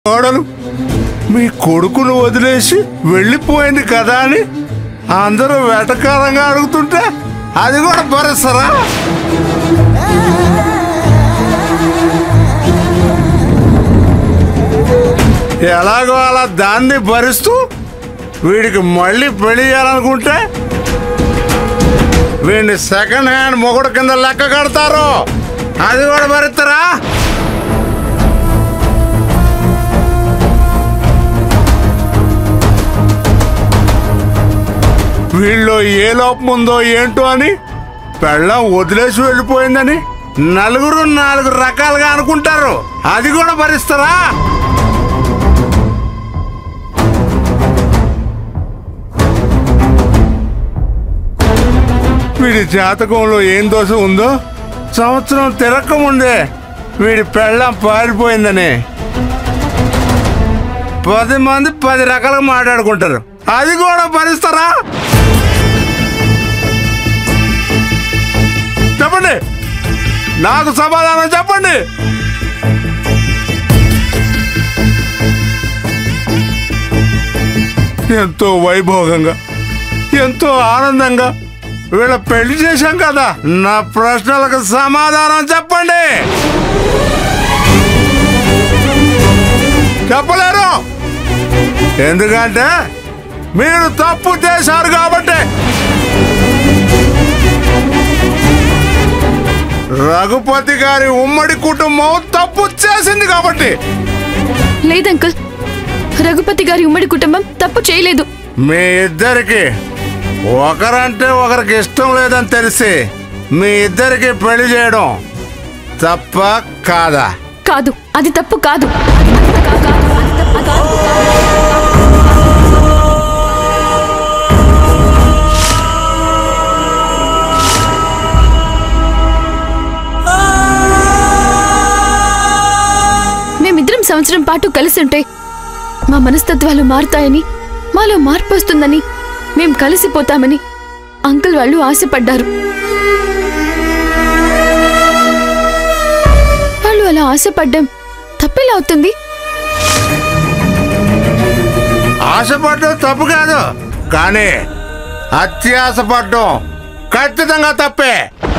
కోడలు మీ కొడుకును వదిలేసి వెళ్ళిపోయింది కదా అని అందరూ వెటకారంగా అడుగుతుంటే అది కూడా భరిస్తారా ఎలాగో అలా దాన్ని భరిస్తూ వీడికి మళ్ళీ పెళ్లి చేయాలనుకుంటే వీడిని సెకండ్ హ్యాండ్ మొగుడు కింద లెక్క కడతారు అది కూడా భరిస్తారా వీళ్ళు ఏ లోపం ఉందో ఏంటో అని పెళ్ళం వదిలేసి వెళ్ళిపోయిందని నలుగురు నాలుగు రకాలుగా అనుకుంటారు అది కూడా భరిస్తారా వీడి జాతకంలో ఏం దోషం ఉందో సంవత్సరం తిరక్క ముందే వీడి పెళ్ళం పారిపోయిందని పది మంది పది రకాలుగా మాట్లాడుకుంటారు అది కూడా భరిస్తారా చెప్పండి నాకు సమాధానం చెప్పండి ఎంతో వైభోగంగా ఎంతో ఆనందంగా వీళ్ళ పెళ్లి చేశాం కదా నా ప్రశ్నలకు సమాధానం చెప్పండి చెప్పలేరు ఎందుకంటే మీరు తప్పు చేశారు కాబట్టి రఘుపతి గారి ఉమ్మడి కుటుంబం తప్పు చేసింది కాబట్టి లేదంకుల్ రఘుపతి గారి ఉమ్మడి కుటుంబం తప్పు చేయలేదు మీ ఇద్దరికి ఒకరంటే ఒకరికి ఇష్టం లేదని తెలిసి మీ ఇద్దరికి పెళ్లి చేయడం తప్ప కాదా కాదు అది తప్పు కాదు మేమిద్దరం సంవత్సరం పాటు కలిసి ఉంటే మా మనస్తత్వాలు మారుతాయని మాలో మార్పు వస్తుందని మేం కలిసిపోతామని అంకుల్ వాళ్ళు ఆశపడ్డారు వాళ్ళు అలా ఆశపడ్డం తప్పెలా అవుతుంది ఆశపడడం తప్పు కాదు కానీ అత్యాశపడడం ఖచ్చితంగా తప్పే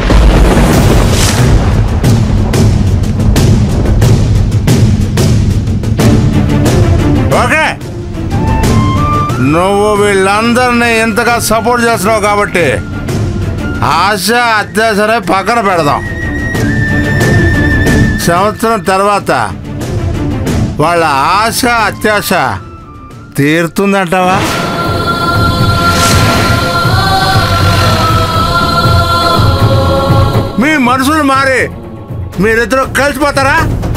ఓకే నువ్వు వీళ్ళందరినీ ఇంతగా సపోర్ట్ చేస్తున్నావు కాబట్టి ఆశ అత్యాశనే పక్కన పెడదాం సంవత్సరం తర్వాత వాళ్ళ ఆశ అత్యాశ తీరుతుందంటావా మీ మనుషులు మారి మీరిద్దరు కలిసిపోతారా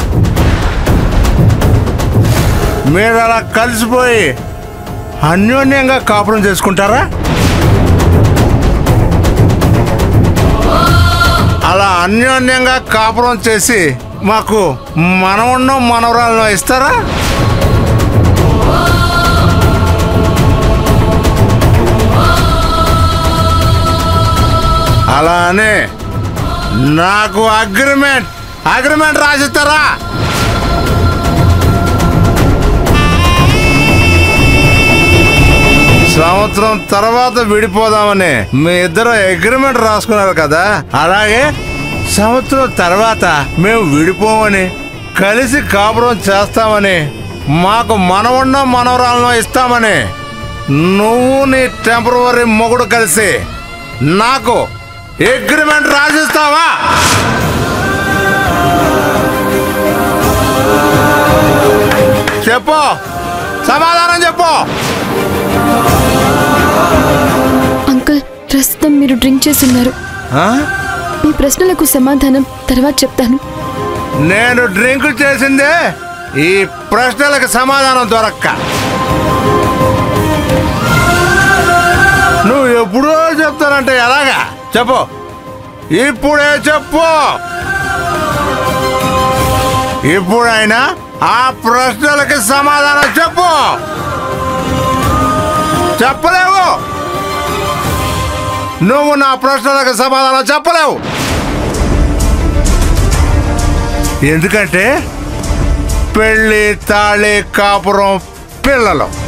మీరు అలా కలిసిపోయి అన్యోన్యంగా కాపురం చేసుకుంటారా అలా అన్యోన్యంగా కాపురం చేసి మాకు మనవున్నో మనవరాలను ఇస్తారా అలా అని నాకు అగ్రిమెంట్ అగ్రిమెంట్ రాసిస్తారా సంవత్సరం తర్వాత విడిపోదామని మీ ఇద్దరు అగ్రిమెంట్ రాసుకున్నారు కదా అలాగే సంవత్సరం తర్వాత మేము విడిపోమని కలిసి కాపురం చేస్తామని మాకు మనవన్న మనవరాలను ఇస్తామని నువ్వు నీ టెంపరవరీ మొగుడు కలిసి నాకు అగ్రిమెంట్ రాసిస్తావా చెప్పు సమాధానం చెప్పు అంకుల్ ప్రస్తుతం మీరు డ్రింక్ చేస్తున్నారు ఆ? మీ ప్రశ్నలకు సమాధానం తర్వాత చెప్తాను నేను డ్రింక్ చేసిందే ఈ ప్రశ్నలకు సమాధానం దొరక్క నువ్వు ఎప్పుడో చెప్తానంటే ఎలాగా చెప్పు ఇప్పుడే చెప్పు ఇప్పుడైనా ఆ ప్రశ్నలకి సమాధానం చెప్పు చెప్పలేవు నువ్వు నా ప్రశ్నలకు సమాధానం చెప్పలేవు ఎందుకంటే పెళ్లి తాళి కాపురం పిల్లలు